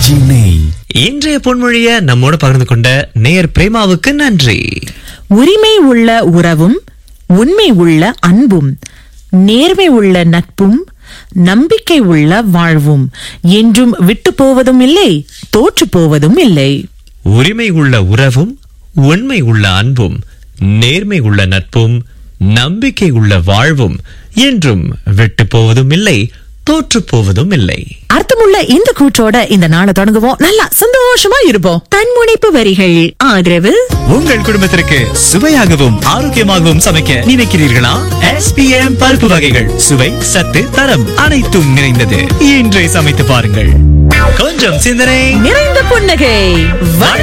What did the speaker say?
RKG நெய் இன்றைய பொன்மொழிய நம்மோட பகிர்ந்து கொண்ட நேயர் பிரேமாவுக்கு நன்றி உரிமை உள்ள உறவும் உண்மை உள்ள அன்பும் நேர்மை உள்ள நட்பும் நம்பிக்கை உள்ள வாழ்வும் என்றும் விட்டு போவதும் இல்லை தோற்று போவதும் இல்லை உரிமை உள்ள உறவும் உண்மை உள்ள அன்பும் நேர்மை உள்ள நட்பும் நம்பிக்கை உள்ள வாழ்வும் என்றும் விட்டு போவதும் இல்லை தோற்று போவதும் இல்லை அர்த்தமுள்ள இந்த கூற்றோட இந்த நாளை தொடங்குவோம் நல்லா சந்தோஷமா இருப்போம் தன்முனைப்பு வரிகள் ஆதரவு உங்கள் குடும்பத்திற்கு சுவையாகவும் ஆரோக்கியமாகவும் சமைக்க நினைக்கிறீர்களா எஸ்பிஎம் பருப்பு வகைகள் சுவை சத்து தரம் அனைத்தும் நிறைந்தது இன்றே சமைத்து பாருங்கள் கொஞ்சம் சிந்தனை நிறைந்த புன்னகை வணக்கம்